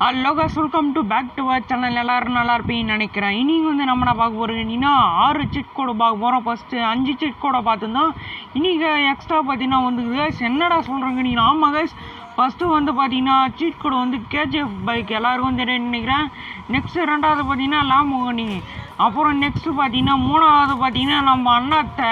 Hello guys welcome to back to our channel எல்லாரும் நல்லா இருப்பீங்கன்னு நினைக்கிறேன் இனி வந்து நம்ம என்ன பார்க்க போகிறீங்கன்னா ஆறு சிட் கோடை பார்க்க போகிறோம் ஃபஸ்ட்டு அஞ்சு சிட் கோடை பார்த்துருந்தோம் இன்னைக்கு எக்ஸ்ட்ரா பார்த்தீங்கன்னா வந்து guys என்னடா சொல்கிறேங்க நீ ஆமாம் guys ஃபஸ்ட்டு வந்து பார்த்தீங்கன்னா சீட் கோடு வந்து கேஜிஎஃப் பைக் எல்லாருக்கும் தெரியும் நினைக்கிறேன் நெக்ஸ்ட்டு ரெண்டாவது பார்த்தீங்கன்னா லாமோகனி அப்புறம் நெக்ஸ்ட்டு பார்த்தீங்கன்னா மூணாவது பார்த்தீங்கன்னா நம்ம அண்ணாத்த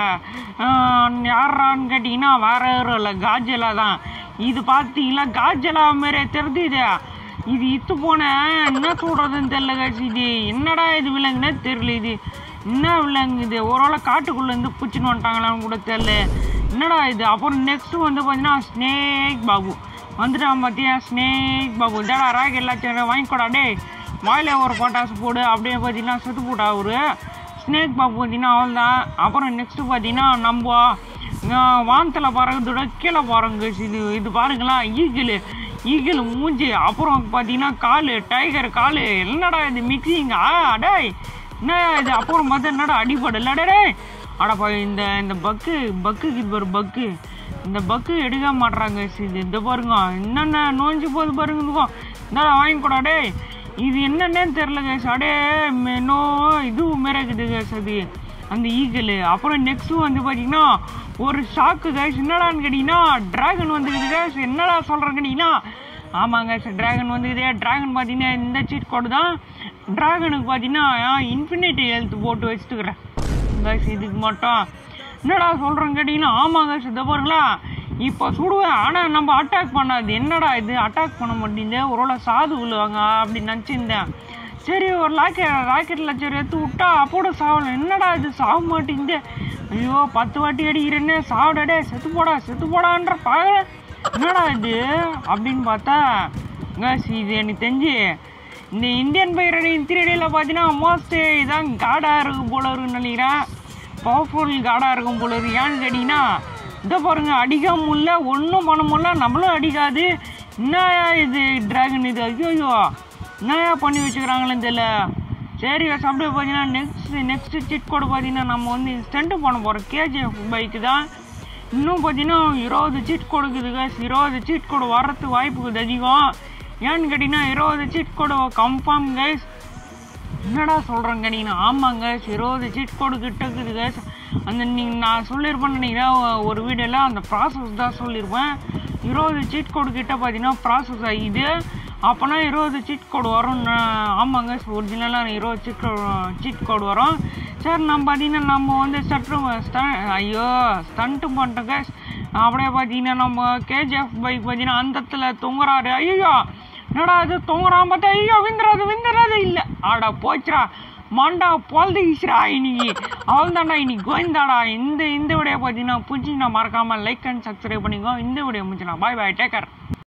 யாரான்னு கேட்டிங்கன்னா வேற யாரும் இல்லை காஜலா தான் இது பார்த்தீங்களா காஜலா மாரி தெரியுது இது இத்து போன என்ன சொல்கிறதுன்னு தெரியல guys இது என்னடா இது விலங்குனே தெரியல இது என்ன விலங்கு இது ஒருவேளை காட்டுக்குள்ளேருந்து பிடிச்சின்னு வந்துட்டாங்களான்னு கூட தெரியல என்னடா இது அப்புறம் நெக்ஸ்ட் வந்து பார்த்தீங்கன்னா ஸ்னேக் பாபு வந்துட்டான் பார்த்தியா ஸ்னேக் பாபு தேடா ராக் எல்லாத்தையும் வாங்கிக்கூடா டேய் வாயில ஒரு பட்டாசு போடு அப்படியே பார்த்தீங்கன்னா செத்து போட்டா அவரு ஸ்னேக் பாபு பார்த்தீங்கன்னா அவள்தான் அப்புறம் நெக்ஸ்ட் பார்த்தீங்கன்னா நம்ம வானத்தில் பறகுதோட கீழே பாருங்க இது இது பாருங்களா ஈகிள் ஈகிள் மூஞ்சி அப்புறம் பார்த்தீங்கன்னா கால் டைகர் கால் என்னடா இது மிக்சிங் ஆ டேய் என்ன இது அப்புறம் பார்த்தா என்னடா அடிபடல டேய் அடப்பா இந்த இந்த பக்கு பக்குக்கு இது ஒரு பக்கு இந்த பக்கு எடுக்க மாட்றாங்க இது இந்த பாருங்க என்னென்ன நோஞ்சு போகுது பாருங்க இதுக்கும் என்னடா வாங்கிக்கூடா டேய் இது என்னன்னே தெரில கேஸ் அடே நோ இது மிரக்குது கேஸ் அது அந்த ஈகிள் அப்புறம் நெக்ஸ்ட் வந்து பார்த்தீங்கன்னா ஒரு ஷாக்கு கேஸ் என்னடான்னு கேட்டிங்கன்னா ட்ராகன் வந்துக்குது கேஸ் என்னடா சொல்கிறேன்னு கேட்டிங்கன்னா ஆமாங்க சார் ட்ராகன் வந்துக்குது ட்ராகன் பார்த்தீங்கன்னா இந்த சீட் கோடு தான் ட்ராகனுக்கு பார்த்தீங்கன்னா இன்ஃபினிட்டி ஹெல்த் போட்டு வச்சுட்டுக்கிறேன் கேஸ் இதுக்கு மட்டும் என்னடா சொல்கிறேன்னு கேட்டிங்கன்னா ஆமாங்க சார் இதை பாருங்களா இப்போ சுடுவேன் ஆனால் நம்ம அட்டாக் பண்ணாது என்னடா இது அட்டாக் பண்ண மாட்டேங்குது ஒருவேளை சாது விழுவாங்க அப்படின்னு நினச்சிருந்தேன் சரி ஒரு ராக்கெட் ராக்கெட்டில் சரி எடுத்து விட்டா அப்போட சாவல என்னடா இது சாக மாட்டேங்குது ஐயோ பத்து வாட்டி அடிக்கிறேன்னு சாவடடே செத்து போடா செத்து போடான்ற பார்க்க என்னடா இது அப்படின்னு பார்த்தா கேஸ் இது எனக்கு தெரிஞ்சு இந்த இந்தியன் பைரடின் த்ரீடியில் பார்த்தீங்கன்னா மோஸ்ட் இதான் காடாக இருக்கும் போல இருக்குன்னு நினைக்கிறேன் பவர்ஃபுல் காடாக இருக்கும் போல இருக்கு ஏன்னு கேட்டிங்கன்னா இதை பாருங்க அடிக்க முடியல ஒன்றும் பண்ண முடியல நம்மளும் அடிக்காது என்னயா இது டிராகன் இது ஐயோ என்னயா பண்ணி வச்சுக்கிறாங்களேன்னு தெரியல சரி guys, அப்படியே பார்த்தீங்கன்னா நெக்ஸ்ட் நெக்ஸ்ட் சிட் கூட பார்த்தீங்கன்னா நம்ம வந்து ஸ்டண்ட்டு பண்ண போகிறோம் கேஜிஎஃப் பைக்கு தான் இன்னும் பார்த்தீங்கன்னா இருபது சீட் கொடுக்குது guys இருபது சீட் கோடு வர்றதுக்கு வாய்ப்புக்கு அதிகம் ஏன்னு கேட்டிங்கன்னா இருபது சீட் கோடு கன்ஃபார்ம் கைஸ் என்னடா சொல்கிறேங்க நீங்கள் ஆமாங்க இருபது சீட் கோடு கிட்ட இருக்குது guys. அந்த நீங்கள் நான் சொல்லியிருப்பேன்னு நினைக்கிறேன் ஒரு வீடியோவில் அந்த ப்ராசஸ் தான் சொல்லியிருப்பேன் இருபது சீட் கோடு கிட்ட பார்த்தீங்கன்னா ப்ராசஸ் ஆகிது அப்போனா இருபது சீட் கோடு வரும் ஆமாங்க ஒரிஜினலாக இருபது சீட் கோடு சீட் கோடு வரும் சார் நம்ம பார்த்தீங்கன்னா நம்ம வந்து சற்று ஸ்டன் ஐயோ ஸ்டண்ட்டு பண்ணிட்டோம் guys. அப்படியே பார்த்தீங்கன்னா நம்ம கேஜிஎஃப் பைக் பார்த்தீங்கன்னா அந்த இடத்துல தொங்குறாரு ஐயோ என்னடா இது தொங்குறான் பார்த்தா ஐயோ விந்துறாது விந்துறாது இல்லை ஆடா போச்சுடா மாண்டா பொழுதுகிச்சுடா இன்னைக்கு அவள் தான்டா இன்னைக்கு கோயந்தாடா இந்த இந்த வீடியோ பார்த்தீங்கன்னா பிடிச்சி நான் மறக்காமல் லைக் அண்ட் சப்ஸ்கிரைப் பண்ணிக்கோ இந்த வீடியோ முடிச்சுனா பாய் பாய் டேக்கர்